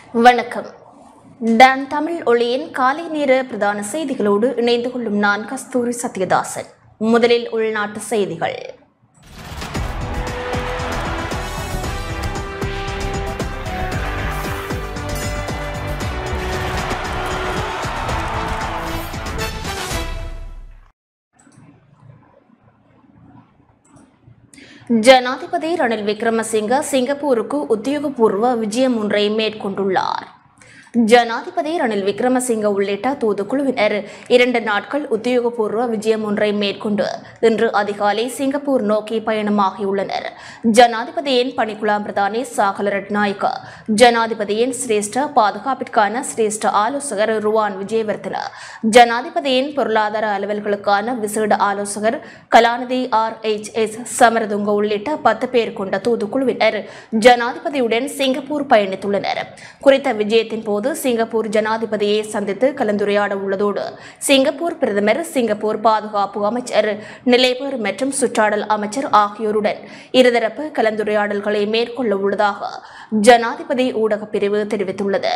வணக்கம் டான் தமிழ் ஒளியின் காலை நேர பிரதான செய்திகளோடு இணைந்து கொள்ளும் நான் கஸ்தூரி சத்யதாசன் முதலில் உள்நாட்டு செய்திகள் ஜனாதிபதி ரணில் விக்ரமசிங்க சிங்கப்பூருக்கு உத்தியோகபூர்வ விஜயம் ஒன்றை மேற்கொண்டுள்ளார் ஜனாதிபதி ரணில் விக்ரமசிங்க உள்ளிட்ட தூதுக்குழுவினர் இரண்டு நாட்கள் உத்தியோகபூர்வ விஜயம் ஒன்றை மேற்கொண்டு இன்று அதிகாலை சிங்கப்பூர் நோக்கி பயணமாகியுள்ளனர் ஜனாதிபதியின் பணிக்குழாம் பிரதானி சாகல ரட்நாயக்க ஜனாதிபதியின் சிரேஷ்ட பாதுகாப்பிற்கான சிரேஷ்ட ஆலோசகர் ருவான் விஜயவர்தன ஜனாதிபதியின் பொருளாதார அலுவல்களுக்கான விசேட ஆலோசகர் கலாநிதி ஆர் எச் எஸ் சமரதுங்க உள்ளிட்ட பத்து பேர் கொண்ட தூதுக்குழுவினர் ஜனாதிபதியுடன் சிங்கப்பூர் பயணித்துள்ளனர் குறித்த விஜயத்தின் போது சிங்கப்பூர் ஜனாதிபதியை சந்தித்து கலந்துரையாட உள்ளதோடு சிங்கப்பூர் பிரதமர் சிங்கப்பூர் பாதுகாப்பு அமைச்சர் நிலைபேர் மற்றும் சுற்றாடல் அமைச்சர் ஆகியோருடன் இருதரப்பு கலந்துரையாடல்களை மேற்கொள்ள உள்ளதாக ஜனாதிபதி ஊடகப் பிரிவு தெரிவித்துள்ளது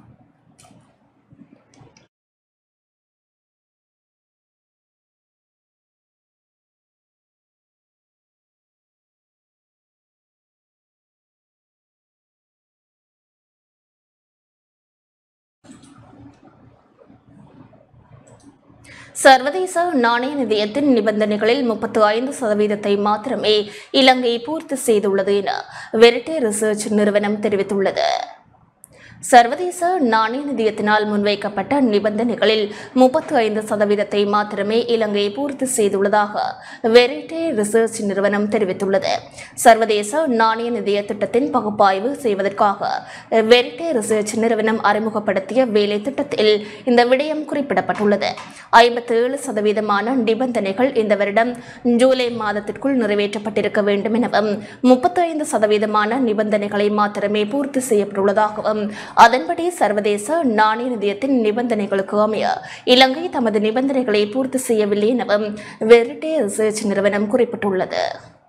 சர்வதேச நாணய நிதியத்தின் நிபந்தனைகளில் முப்பத்து ஐந்து சதவீதத்தை மாத்திரமே இலங்கை பூர்த்தி செய்துள்ளது என வெரிட்டே ரிசர்ச் நிறுவனம் தெரிவித்துள்ளது சர்வதேச நாணய நிதியத்தினால் முன்வைக்கப்பட்ட நிபந்தனைகளில் முப்பத்து ஐந்து சதவீதத்தை மாத்திரமே இலங்கை பூர்த்தி செய்துள்ளதாக வெரிட்டே ரிசர்ச் நிறுவனம் தெரிவித்துள்ளது சர்வதேச நாணய நிதிய திட்டத்தின் பகுப்பாய்வு செய்வதற்காக வெரிட்டே ரிசர்ச் நிறுவனம் அறிமுகப்படுத்திய வேலை திட்டத்தில் இந்த விடயம் குறிப்பிடப்பட்டுள்ளது ஐம்பத்தி ஏழு சதவீதமான நிபந்தனைகள் இந்த வருடம் ஜூலை மாதத்திற்குள் நிறைவேற்றப்பட்டிருக்க வேண்டும் எனவும் முப்பத்தி ஐந்து சதவீதமான நிபந்தனைகளை மாத்திரமே பூர்த்தி செய்யப்பட்டுள்ளதாகவும் அதன்படி சர்வதேச நாணய நிதியத்தின் நிபந்தனைகளுக்கு அமைய இலங்கை தமது நிபந்தனைகளை பூர்த்தி செய்யவில்லை எனவும் வெரிட்டே ரிசர்ச் நிறுவனம் குறிப்பிட்டுள்ளது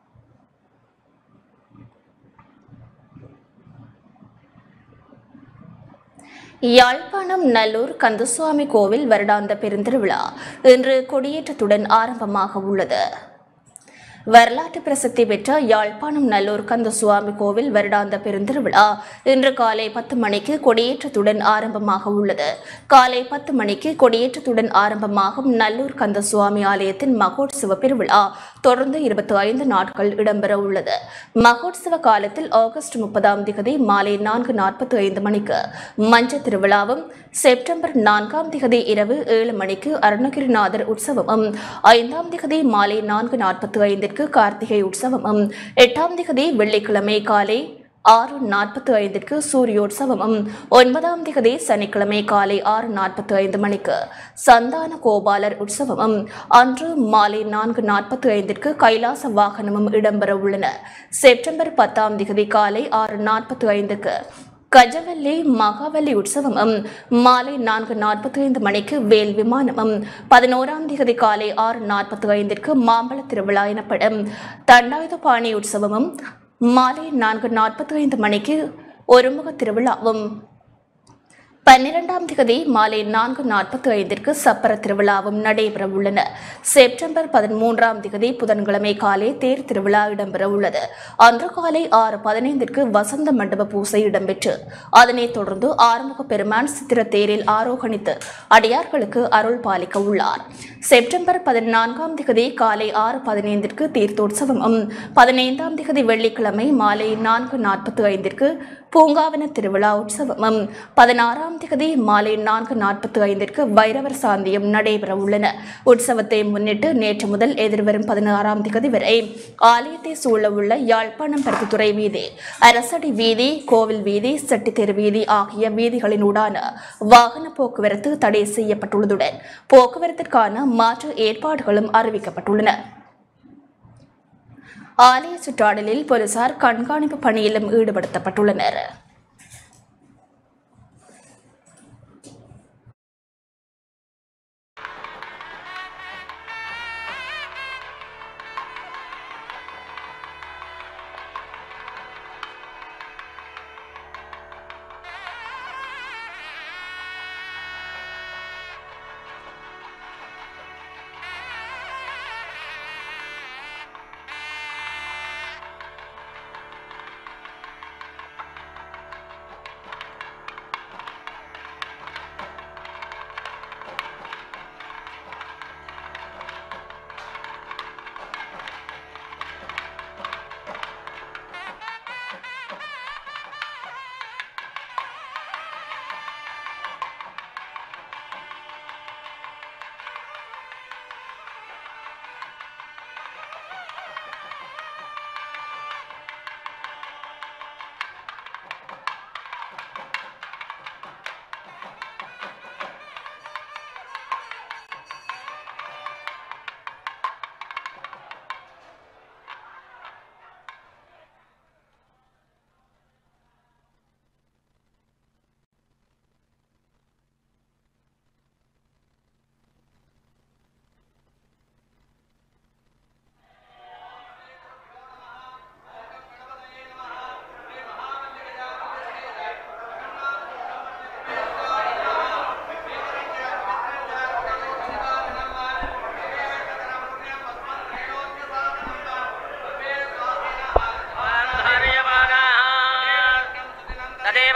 யாழ்ப்பாணம் நல்லூர் கந்தசுவாமி கோவில் வருடாந்த பெருந்திருவிழா இன்று கொடியேற்றத்துடன் ஆரம்பமாக உள்ளது வரலாற்று பிரசித்தி பெற்ற யாழ்ப்பாணம் நல்லூர் கந்தசுவாமி கோவில் வருடாந்த பெருந்திருவிழா இன்று காலை பத்து மணிக்கு கொடியேற்றத்துடன் ஆரம்பமாக உள்ளது காலை பத்து மணிக்கு கொடியேற்றத்துடன் ஆரம்பமாகும் நல்லூர் கந்தசுவாமி ஆலயத்தின் மகோத்சவ பெருவிழா தொடர்ந்து இருபத்தி ஐந்து நாட்கள் இடம்பெற உள்ளது மகோத்சவ காலத்தில் ஆகஸ்ட் முப்பதாம் திகதி மாலை நான்கு நாற்பத்தி ஐந்து மணிக்கு மஞ்ச திருவிழாவும் செப்டம்பர் நான்காம் திகதி இரவு ஏழு மணிக்கு அருணகிரிநாதர் உற்சவமும் ஐந்தாம் திகதி மாலை நான்கு நாற்பத்தி ஐந்திற்கு கார்த்திகை உற்சவமும் எட்டாம் திகதி வெள்ளிக்கிழமை காலை ஆறு நாற்பத்தி ஐந்திற்கு சூரியோற்சவமும் ஒன்பதாம் திகதி சனிக்கிழமை காலை ஆறு நாற்பத்தி ஐந்து மணிக்கு சந்தான கோபாலர் உற்சவமும் அன்று மாலை நான்கு நாற்பத்தி ஐந்திற்கு கைலாச வாகனமும் இடம்பெற உள்ளன செப்டம்பர் பத்தாம் திகதி காலை ஆறு நாற்பத்தி ஐந்துக்கு கஜவல்லி மகாவல்லி உற்சவமும் மாலை நான்கு நாற்பத்தி ஐந்து மணிக்கு வேல் விமானமும் பதினோராம் திகதி காலை ஆறு நாற்பத்தி ஐந்திற்கு மாம்பழ திருவிழா எனப்படும் தண்டாயுதபாணி உற்சவமும் மாலை நான்கு நாற்பத்தி ஐந்து மணிக்கு ஒருமுக திருவிழாவும் பன்னிரெண்டாம் திகதி மாலை நான்கு நாற்பத்தி ஐந்திற்கு சப்பர திருவிழாவும் நடைபெற உள்ளன செப்டம்பர் பதிமூன்றாம் திகதி புதன்கிழமை காலை தேர் திருவிழா இடம்பெற உள்ளது அன்று காலை ஆறு பதினைந்திற்கு வசந்த மண்டப பூசை இடம்பெற்று அதனைத் தொடர்ந்து ஆறுமுக பெருமான் சித்திர தேரில் ஆரோகணித்து அடியார்களுக்கு அருள் பாலிக்க உள்ளார் செப்டம்பர் பதினான்காம் திகதி காலை ஆறு பதினைந்திற்கு தீர்த்தோற்சவமும் பதினைந்தாம் திகதி வெள்ளிக்கிழமை மாலை நான்கு நாற்பத்தி ஐந்திற்கு பூங்காவன திருவிழா உற்சவமும் பதினாறாம் திகதி மாலை நான்கு நாற்பத்தி ஐந்திற்கு வைரவர் சாந்தியம் நடைபெற உள்ளன உற்சவத்தை முன்னிட்டு நேற்று முதல் எதிர்வரும் பதினாறாம் திகதி வரை ஆலயத்தை சூழ உள்ள யாழ்ப்பாணம் பருத்தித்துறை வீதி அரசடி வீதி கோவில் வீதி செட்டித்தெரு வீதி ஆகிய வீதிகளினூடான வாகன போக்குவரத்து தடை செய்யப்பட்டுள்ளதுடன் போக்குவரத்திற்கான மாற்று ஏற்பாடுகளும் அறிவிக்கப்பட்டுள்ளன ஆலய சுற்றாடலில் போலீசார் கண்காணிப்பு பணியிலும் ஈடுபடுத்தப்பட்டுள்ளனர்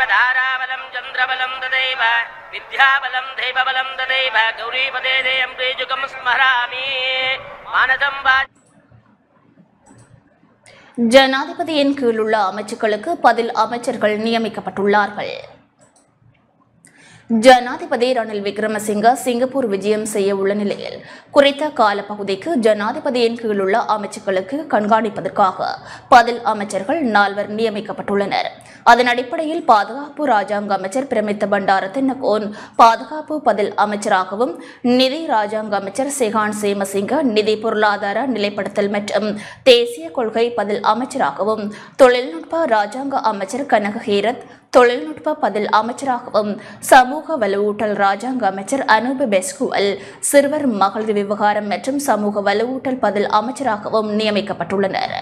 ताराबलं चन्द्रबलं तदैव विद्याबलं दैवबलं तदैव गौरीपदे देयं प्रीजुकं स्मरामि मानसं वा ஜனாதிபதியின் கீழுள்ள அமைச்சுக்களுக்கு பதில் அமைச்சர்கள் நியமிக்கப்பட்டுள்ளார்கள் ஜனாதிபதி ரணில் விக்ரமசிங்க சிங்கப்பூர் விஜயம் செய்ய உள்ள நிலையில் குறித்த காலப்பகுதிக்கு ஜனாதிபதியின் கீழுள்ள அமைச்சுக்களுக்கு கண்காணிப்பதற்காக பதில் அமைச்சர்கள் நால்வர் நியமிக்கப்பட்டுள்ளனர் அதன் அடிப்படையில் பாதுகாப்பு ராஜாங்க அமைச்சர் பிரமித்த பண்டார தென்னகோன் பாதுகாப்பு பதில் அமைச்சராகவும் நிதி ராஜாங்க அமைச்சர் செகான் சேமசிங்க நிதி பொருளாதார நிலைப்படுத்தல் மற்றும் தேசிய கொள்கை பதில் அமைச்சராகவும் தொழில்நுட்ப ராஜாங்க அமைச்சர் கனக ஹீரத் தொழில்நுட்ப பதில் அமைச்சராகவும் சமூக வலுவூட்டல் ராஜாங்க அமைச்சர் அனூப் பெஸ்குவல் சிறுவர் மகளிர் விவகாரம் மற்றும் சமூக வலுவூட்டல் பதில் அமைச்சராகவும் நியமிக்கப்பட்டுள்ளனர்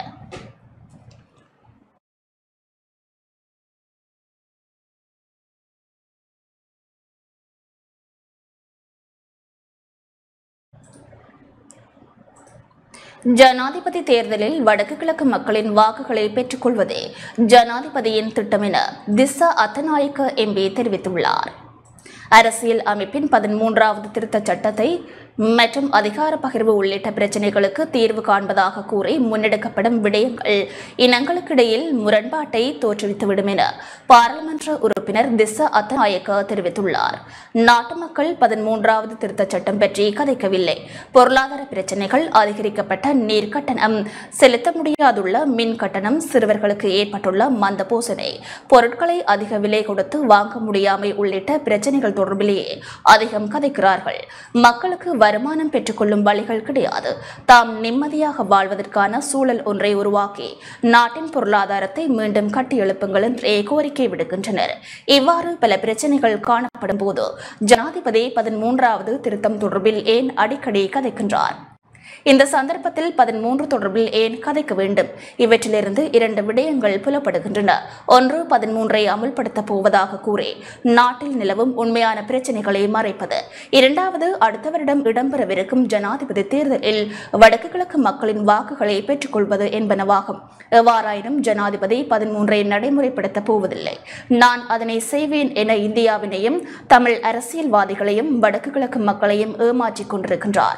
ஜனாதிபதி தேர்தலில் வடக்கு கிழக்கு மக்களின் வாக்குகளை பெற்றுக்கொள்வதே ஜனாதிபதியின் திட்டம் என திசா அத்தநாயக்க எம்பி தெரிவித்துள்ளார் அரசியல் அமைப்பின் பதிமூன்றாவது திருத்தச் சட்டத்தை மற்றும் அதிகார பகிர்வு உள்ளிட்ட பிரச்சினைகளுக்கு தீர்வு காண்பதாக கூறி முன்னெடுக்கப்படும் விடயங்கள் இனங்களுக்கிடையில் முரண்பாட்டை தோற்றுவித்துவிடும் என பாராளுமன்ற உறுப்பினர் திசா அத்தநாயக்க தெரிவித்துள்ளார் நாட்டு மக்கள் பதிமூன்றாவது திருத்தச் சட்டம் பற்றி கதைக்கவில்லை பொருளாதார பிரச்சினைகள் அதிகரிக்கப்பட்ட நீர் கட்டணம் செலுத்த முடியாதுள்ள மின் கட்டணம் சிறுவர்களுக்கு ஏற்பட்டுள்ள மந்த போசனை பொருட்களை அதிக விலை கொடுத்து வாங்க முடியாமை உள்ளிட்ட பிரச்சனைகள் தொடர்பிலேயே அதிகம் கதைக்கிறார்கள் மக்களுக்கு வருமானம் பெற்றுக்கொள்ளும் வழிகள் கிடையாது தாம் நிம்மதியாக வாழ்வதற்கான சூழல் ஒன்றை உருவாக்கி நாட்டின் பொருளாதாரத்தை மீண்டும் கட்டியெழுப்புங்கள் என்றே கோரிக்கை விடுக்கின்றனர் இவ்வாறு பல பிரச்சனைகள் காணப்படும் போது ஜனாதிபதி பதிமூன்றாவது திருத்தம் தொடர்பில் ஏன் அடிக்கடி கதைக்கின்றார் இந்த சந்தர்ப்பத்தில் பதிமூன்று தொடர்பில் ஏன் கதைக்க வேண்டும் இவற்றிலிருந்து இரண்டு விடயங்கள் புலப்படுகின்றன ஒன்று பதிமூன்றை அமுல்படுத்தப் போவதாக கூறி நாட்டில் நிலவும் உண்மையான பிரச்சினைகளை மறைப்பது இரண்டாவது அடுத்த வருடம் இடம்பெறவிருக்கும் ஜனாதிபதி தேர்தலில் வடக்கு கிழக்கு மக்களின் வாக்குகளை பெற்றுக்கொள்வது என்பனவாகும் எவ்வாறாயினும் ஜனாதிபதி பதிமூன்றை நடைமுறைப்படுத்தப் போவதில்லை நான் அதனை செய்வேன் என இந்தியாவினையும் தமிழ் அரசியல்வாதிகளையும் வடக்கு கிழக்கு மக்களையும் ஏமாற்றிக் கொண்டிருக்கின்றார்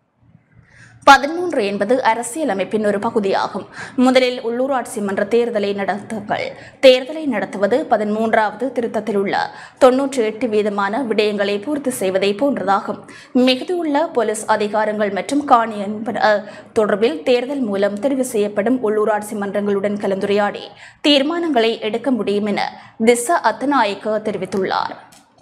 பதிமூன்று என்பது அரசியலமைப்பின் ஒரு பகுதியாகும் முதலில் உள்ளூராட்சி மன்ற தேர்தலை நடத்துங்கள் தேர்தலை நடத்துவது பதிமூன்றாவது திருத்தத்தில் உள்ள தொன்னூற்றி எட்டு வீதமான விடயங்களை பூர்த்தி செய்வதை போன்றதாகும் மிகுதியுள்ள போலீஸ் அதிகாரங்கள் மற்றும் காணி என்பன தொடர்பில் தேர்தல் மூலம் தெரிவு செய்யப்படும் உள்ளூராட்சி மன்றங்களுடன் கலந்துரையாடி தீர்மானங்களை எடுக்க முடியும் என திசா அத்தநாயக்க தெரிவித்துள்ளார்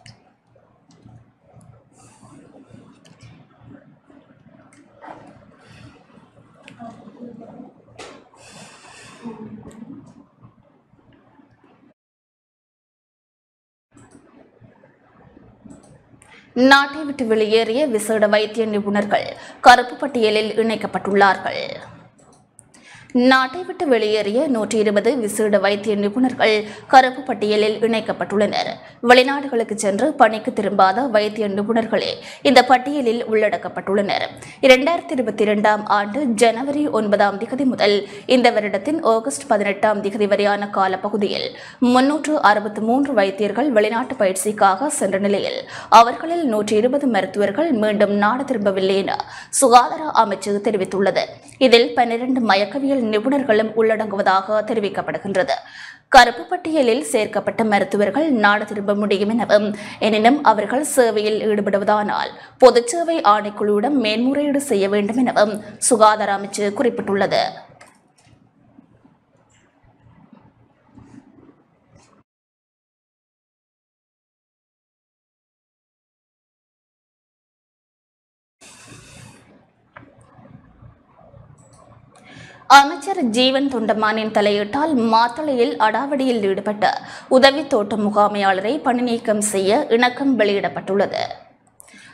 நாட்டை விட்டு வெளியேறிய விசேட வைத்திய நிபுணர்கள் கருப்பு பட்டியலில் இணைக்கப்பட்டுள்ளார்கள் நாட்டை விட்டு வெளியேறிய நூற்றி இருபது விசேட வைத்திய நிபுணர்கள் கருப்பு பட்டியலில் இணைக்கப்பட்டுள்ளனர் வெளிநாடுகளுக்கு சென்று பணிக்கு திரும்பாத வைத்திய நிபுணர்களே இந்த பட்டியலில் உள்ளடக்கப்பட்டுள்ளனர் இரண்டாயிரத்தி இருபத்தி இரண்டாம் ஆண்டு ஜனவரி ஒன்பதாம் திகதி முதல் இந்த வருடத்தின் ஆகஸ்ட் பதினெட்டாம் திகதி வரையான காலப்பகுதியில் முன்னூற்று அறுபத்தி மூன்று வைத்தியர்கள் வெளிநாட்டு பயிற்சிக்காக சென்ற நிலையில் அவர்களில் நூற்றி இருபது மருத்துவர்கள் மீண்டும் நாடு திரும்பவில்லை என சுகாதார அமைச்சு தெரிவித்துள்ளது இதில் பன்னிரண்டு மயக்கவியல் நிபுணர்களும் உள்ளடங்குவதாக தெரிவிக்கப்படுகின்றது கருப்பு பட்டியலில் சேர்க்கப்பட்ட மருத்துவர்கள் நாடு திரும்ப முடியும் எனவும் எனினும் அவர்கள் சேவையில் ஈடுபடுவதானால் பொதுச் சேவை ஆணைக்குழுவிடம் மேன்முறையீடு செய்ய வேண்டும் எனவும் சுகாதார அமைச்சு குறிப்பிட்டுள்ளது அமைச்சர் ஜீவன் தொண்டமானின் தலையீட்டால் மாத்தளையில் அடாவடியில் ஈடுபட்ட உதவி தோட்ட முகாமையாளரை பணி நீக்கம் செய்ய இணக்கம் வெளியிடப்பட்டுள்ளது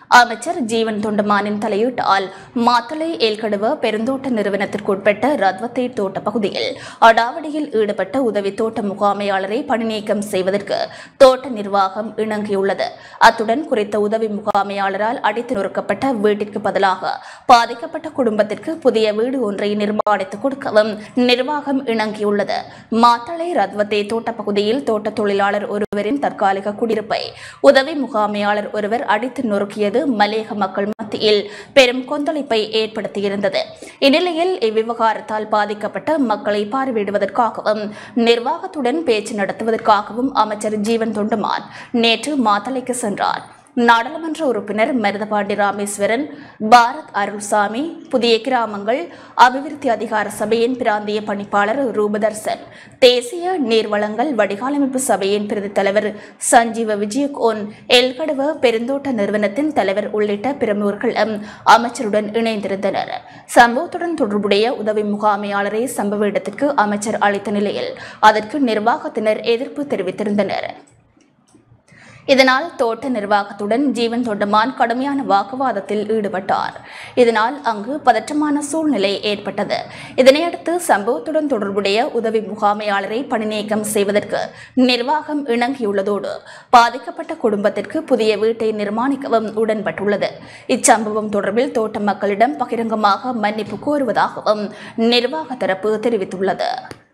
அமைச்சர் ஜீவன் தொண்டமானின் தலையீட்டால் மாத்தளை ஏல்கடுவ பெருந்தோட்ட நிறுவனத்திற்குட்பட்ட ரத்வத்தை தோட்ட பகுதியில் அடாவடியில் ஈடுபட்ட உதவி தோட்ட முகாமையாளரை பணிநீக்கம் செய்வதற்கு தோட்ட நிர்வாகம் இணங்கியுள்ளது அத்துடன் குறித்த உதவி முகாமையாளரால் அடித்து நொறுக்கப்பட்ட வீட்டிற்கு பதிலாக பாதிக்கப்பட்ட குடும்பத்திற்கு புதிய வீடு ஒன்றை நிர்மாணித்துக் கொடுக்கவும் நிர்வாகம் இணங்கியுள்ளது மாத்தளை ரத்வத்தை தோட்ட பகுதியில் தோட்ட தொழிலாளர் ஒருவரின் தற்காலிக குடியிருப்பை உதவி முகாமையாளர் ஒருவர் அடித்து நொறுக்கியது மலையக மக்கள் மத்தியில் பெரும் கொந்தளிப்பை ஏற்படுத்தியிருந்தது இந்நிலையில் இவ்விவகாரத்தால் பாதிக்கப்பட்ட மக்களை பார்வையிடுவதற்காகவும் நிர்வாகத்துடன் பேச்சு நடத்துவதற்காகவும் அமைச்சர் ஜீவன் தொண்டுமான் நேற்று மாத்தளைக்கு சென்றார் நாடாளுமன்ற உறுப்பினர் மருதபாண்டி ராமேஸ்வரன் பாரத் அருள்சாமி புதிய கிராமங்கள் அபிவிருத்தி அதிகார சபையின் பிராந்திய பணிப்பாளர் ரூபதர்சன் தேசிய நீர்வளங்கள் வடிகாலமைப்பு சபையின் பிரதி தலைவர் சஞ்சீவ விஜயகோன் எல்கடுவ பெருந்தோட்ட நிறுவனத்தின் தலைவர் உள்ளிட்ட பிரமுகர்களும் அமைச்சருடன் இணைந்திருந்தனர் சம்பவத்துடன் தொடர்புடைய உதவி முகாமையாளரை சம்பவ இடத்திற்கு அமைச்சர் அளித்த நிலையில் அதற்கு நிர்வாகத்தினர் எதிர்ப்பு தெரிவித்திருந்தனர் இதனால் தோட்ட நிர்வாகத்துடன் ஜீவன் தொண்டமான் கடுமையான வாக்குவாதத்தில் ஈடுபட்டார் இதனால் அங்கு பதற்றமான சூழ்நிலை ஏற்பட்டது இதனையடுத்து சம்பவத்துடன் தொடர்புடைய உதவி முகாமையாளரை பணிநீக்கம் செய்வதற்கு நிர்வாகம் இணங்கியுள்ளதோடு பாதிக்கப்பட்ட குடும்பத்திற்கு புதிய வீட்டை நிர்மாணிக்கவும் உடன்பட்டுள்ளது இச்சம்பவம் தொடர்பில் தோட்ட மக்களிடம் பகிரங்கமாக மன்னிப்பு கோருவதாகவும் நிர்வாக தரப்பு தெரிவித்துள்ளது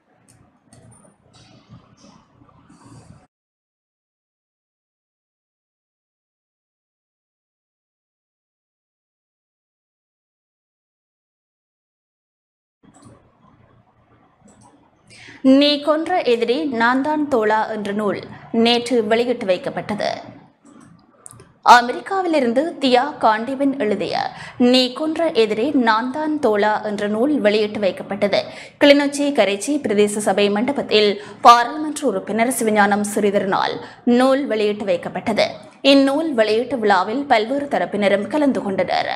நீ கொன்ற எதிரி நான் தான் தோழா என்ற நூல் நேற்று வெளியிட்டு வைக்கப்பட்டது அமெரிக்காவிலிருந்து தியா காண்டிவன் எழுதிய நீ கொன்ற எதிரே நான் தான் தோழா என்ற நூல் வெளியிட்டு வைக்கப்பட்டது கிளிநொச்சி கரைச்சி பிரதேச சபை மண்டபத்தில் பாராளுமன்ற உறுப்பினர் சிவஞானம் ஸ்ரீதரனால் நூல் வெளியிட்டு வைக்கப்பட்டது இந்நூல் வெளியீட்டு விழாவில் பல்வேறு தரப்பினரும் கலந்து கொண்டனர்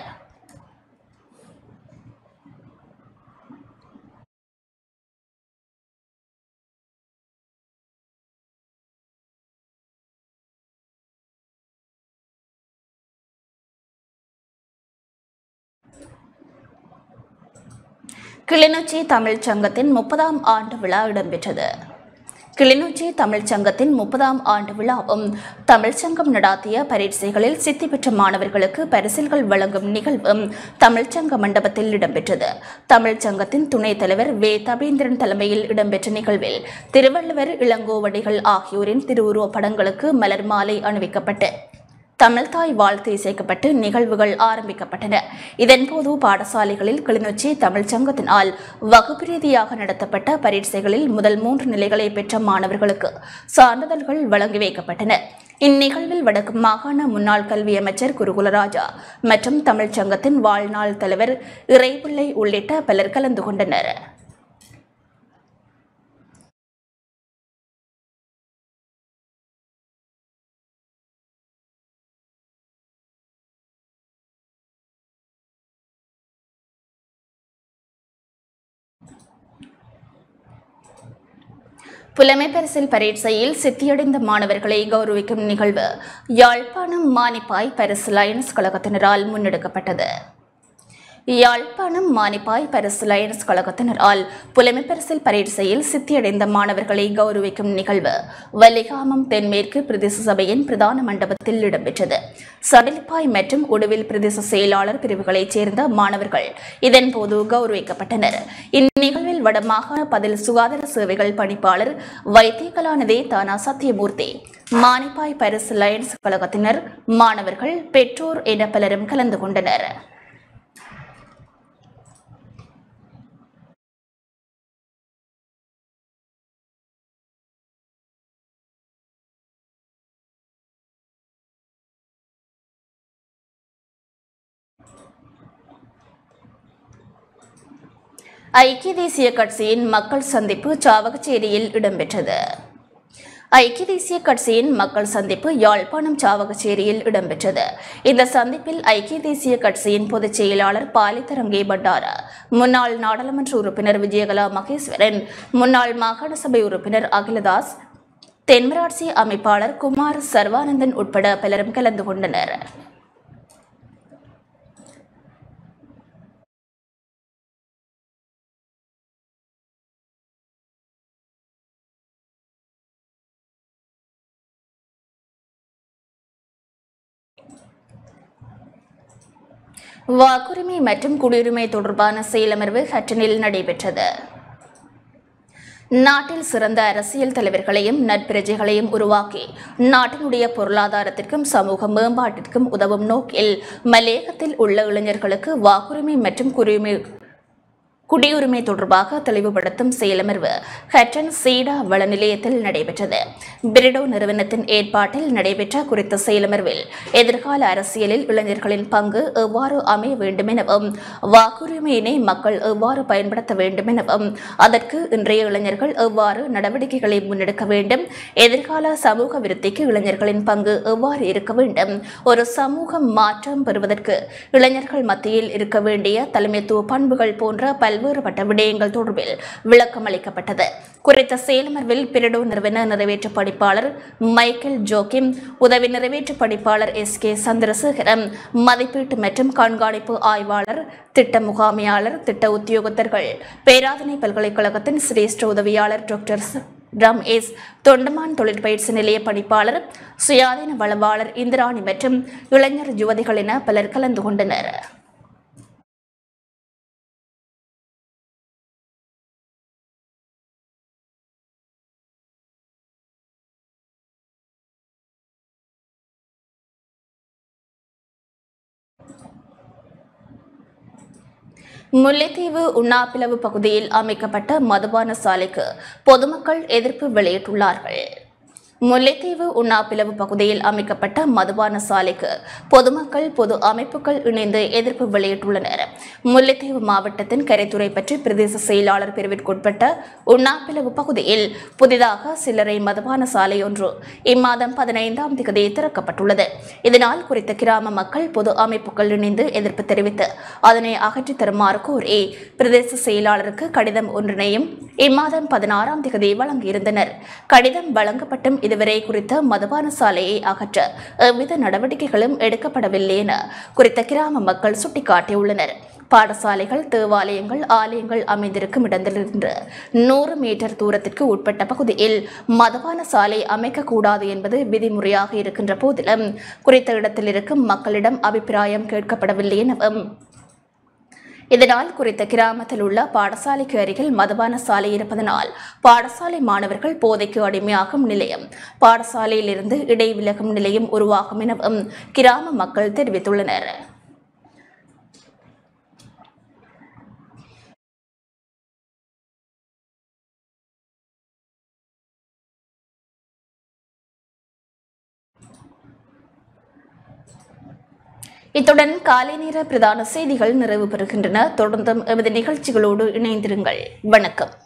கிளிநொச்சி தமிழ்ச் சங்கத்தின் முப்பதாம் ஆண்டு விழா இடம்பெற்றது கிளிநொச்சி தமிழ்ச் சங்கத்தின் முப்பதாம் ஆண்டு விழாவும் தமிழ்ச் சங்கம் நடாத்திய பரீட்சைகளில் சித்தி பெற்ற மாணவர்களுக்கு பரிசில்கள் வழங்கும் நிகழ்வும் தமிழ்ச் சங்க மண்டபத்தில் இடம்பெற்றது தமிழ்ச் சங்கத்தின் துணைத் தலைவர் வே தபேந்திரன் தலைமையில் இடம்பெற்ற நிகழ்வில் திருவள்ளுவர் இளங்கோவடிகள் ஆகியோரின் திருவுருவப் படங்களுக்கு மலர் மாலை அணிவிக்கப்பட்டு தமிழ்தாய் வாழ்த்து இசைக்கப்பட்டு நிகழ்வுகள் ஆரம்பிக்கப்பட்டன இதன்போது பாடசாலைகளில் கிளிநொச்சி தமிழ்ச் சங்கத்தினால் வகுப்பு ரீதியாக நடத்தப்பட்ட பரீட்சைகளில் முதல் மூன்று நிலைகளை பெற்ற மாணவர்களுக்கு சான்றிதழ்கள் வழங்கி வைக்கப்பட்டன இந்நிகழ்வில் வடக்கு மாகாண முன்னாள் கல்வி அமைச்சர் குருகுலராஜா மற்றும் தமிழ்ச் சங்கத்தின் வாழ்நாள் தலைவர் இறைப்பிள்ளை உள்ளிட்ட பலர் கலந்து கொண்டனர் புலமை பரிசில் பரீட்சையில் சித்தியடைந்த மாணவர்களை கௌரவிக்கும் நிகழ்வு யாழ்ப்பாணம் மானிப்பாய் பரிசு லயன்ஸ் கழகத்தினரால் முன்னெடுக்கப்பட்டது யாழ்ப்பாணம் மானிப்பாய் பரிசு லயன்ஸ் கழகத்தினரால் புலமை பரிசில் பரீட்சையில் சித்தியடைந்த மாணவர்களை கௌரவிக்கும் நிகழ்வு வல்லிகாமம் தென்மேற்கு பிரதேச சபையின் பிரதான மண்டபத்தில் இடம்பெற்றது சடலிப்பாய் மற்றும் உடுவில் பிரதேச செயலாளர் பிரிவுகளைச் சேர்ந்த மாணவர்கள் இதன்போது கௌரவிக்கப்பட்டனர் இந்நிகழ்வில் வடமாகாண பதில் சுகாதார சேவைகள் பணிப்பாளர் வைத்திய கலாநிதி தானா சத்தியமூர்த்தி மானிப்பாய் பரிசு லயன்ஸ் கழகத்தினர் மாணவர்கள் பெற்றோர் என பலரும் கலந்து கொண்டனர் ஐக்கிய தேசிய கட்சியின் மக்கள் சந்திப்பு சாவகச்சேரியில் இடம்பெற்றது ஐக்கிய தேசிய கட்சியின் மக்கள் சந்திப்பு யாழ்ப்பாணம் சாவகச்சேரியில் இடம்பெற்றது இந்த சந்திப்பில் ஐக்கிய தேசிய கட்சியின் பொதுச் செயலாளர் பாலித்தரங்கே பண்டார முன்னாள் நாடாளுமன்ற உறுப்பினர் விஜயகலா மகேஸ்வரன் முன்னாள் மாகாண சபை உறுப்பினர் அகிலதாஸ் தென்மராட்சி அமைப்பாளர் குமார் சர்வானந்தன் உட்பட பலரும் கலந்து கொண்டனர் வாக்குரிமை மற்றும் குடியுரிமை தொடர்பான செயலமர்வு ஹட்டனில் நடைபெற்றது நாட்டில் சிறந்த அரசியல் தலைவர்களையும் நட்பிரஜைகளையும் உருவாக்கி நாட்டினுடைய பொருளாதாரத்திற்கும் சமூக மேம்பாட்டிற்கும் உதவும் நோக்கில் மலேகத்தில் உள்ள இளைஞர்களுக்கு வாக்குரிமை மற்றும் குடியுரிமை குடியுரிமை தொடர்பாக தெளிவுபடுத்தும் செயலமர்வு ஹட்டன் சீடா வள நிலையத்தில் நடைபெற்றது பிரிடோ நிறுவனத்தின் ஏற்பாட்டில் நடைபெற்ற குறித்த செயலமர்வில் எதிர்கால அரசியலில் இளைஞர்களின் பங்கு எவ்வாறு அமைய வேண்டும் எனவும் வாக்குரிமையினை மக்கள் எவ்வாறு பயன்படுத்த வேண்டும் எனவும் அதற்கு இன்றைய இளைஞர்கள் எவ்வாறு நடவடிக்கைகளை முன்னெடுக்க வேண்டும் எதிர்கால சமூக விருத்திக்கு இளைஞர்களின் பங்கு எவ்வாறு இருக்க வேண்டும் ஒரு சமூக மாற்றம் பெறுவதற்கு இளைஞர்கள் மத்தியில் இருக்க வேண்டிய தலைமைத்துவ பண்புகள் போன்ற பல்வேறுபட்ட விடயங்கள் தொடர்பில் விளக்கம் அளிக்கப்பட்டது குறித்த செயலமர்வில் பிரிடோ நிறுவன நிறைவேற்று பணிப்பாளர் மைக்கேல் ஜோக்கிம் உதவி நிறைவேற்று பணிப்பாளர் எஸ் கே சந்திரசேகரம் மதிப்பீட்டு மற்றும் கண்காணிப்பு ஆய்வாளர் திட்ட முகாமையாளர் திட்ட உத்தியோகத்தர்கள் பேராதனை பல்கலைக்கழகத்தின் சிரேஷ்ட உதவியாளர் டாக்டர் ச- ரம் எஸ் தொண்டமான் தொழிற்பயிற்சி நிலைய பணிப்பாளர் சுயாதீன வளவாளர் இந்திராணி மற்றும் இளைஞர் யுவதிகள் என பலர் கலந்து கொண்டனர் முல்லைத்தீவு உண்ணாப்பிளவு பகுதியில் அமைக்கப்பட்ட மதுபான சாலைக்கு பொதுமக்கள் எதிர்ப்பு வெளியிட்டுள்ளார்கள் முல்லைத்தீவு உண்ணாப்பிளவு பகுதியில் அமைக்கப்பட்ட மதுபான சாலைக்கு பொதுமக்கள் பொது அமைப்புகள் இணைந்து எதிர்ப்பு வெளியிட்டுள்ளனர் முல்லைத்தீவு மாவட்டத்தின் கரைத்துறை பற்றி பிரதேச செயலாளர் பிரிவிற்குட்பட்ட உண்ணாப்பிளவு பகுதியில் புதிதாக சில்லறை மதுபான சாலை ஒன்று இம்மாதம் பதினைந்தாம் தேதி திறக்கப்பட்டுள்ளது இதனால் குறித்த கிராம மக்கள் பொது அமைப்புகள் இணைந்து எதிர்ப்பு தெரிவித்து அதனை அகற்றித் தருமாறு கோரி பிரதேச செயலாளருக்கு கடிதம் ஒன்றினையும் இம்மாதம் பதினாறாம் தேதி வழங்கியிருந்தனர் கடிதம் வழங்கப்பட்டும் இதுவரை குறித்த மதுபான சாலையை அகற்ற எவ்வித நடவடிக்கைகளும் எடுக்கப்படவில்லை என குறித்த கிராம மக்கள் சுட்டிக்காட்டியுள்ளனர் பாடசாலைகள் தேவாலயங்கள் ஆலயங்கள் அமைந்திருக்கும் இடத்திலிருந்து நூறு மீட்டர் தூரத்திற்கு உட்பட்ட பகுதியில் மதுபான சாலை அமைக்கக்கூடாது என்பது விதிமுறையாக இருக்கின்ற போதிலும் குறித்த இடத்தில் இருக்கும் மக்களிடம் அபிப்பிராயம் கேட்கப்படவில்லை எனவும் இதனால் குறித்த கிராமத்தில் உள்ள பாடசாலைக்கு அருகில் மதுபான சாலை இருப்பதனால் பாடசாலை மாணவர்கள் போதைக்கு அடிமையாகும் நிலையம் பாடசாலையிலிருந்து இடைவிலகும் நிலையம் உருவாகும் எனவும் கிராம மக்கள் தெரிவித்துள்ளனர் இத்துடன் காலை நேர பிரதான செய்திகள் நிறைவு பெறுகின்றன தொடர்ந்தும் எமது நிகழ்ச்சிகளோடு இணைந்திருங்கள் வணக்கம்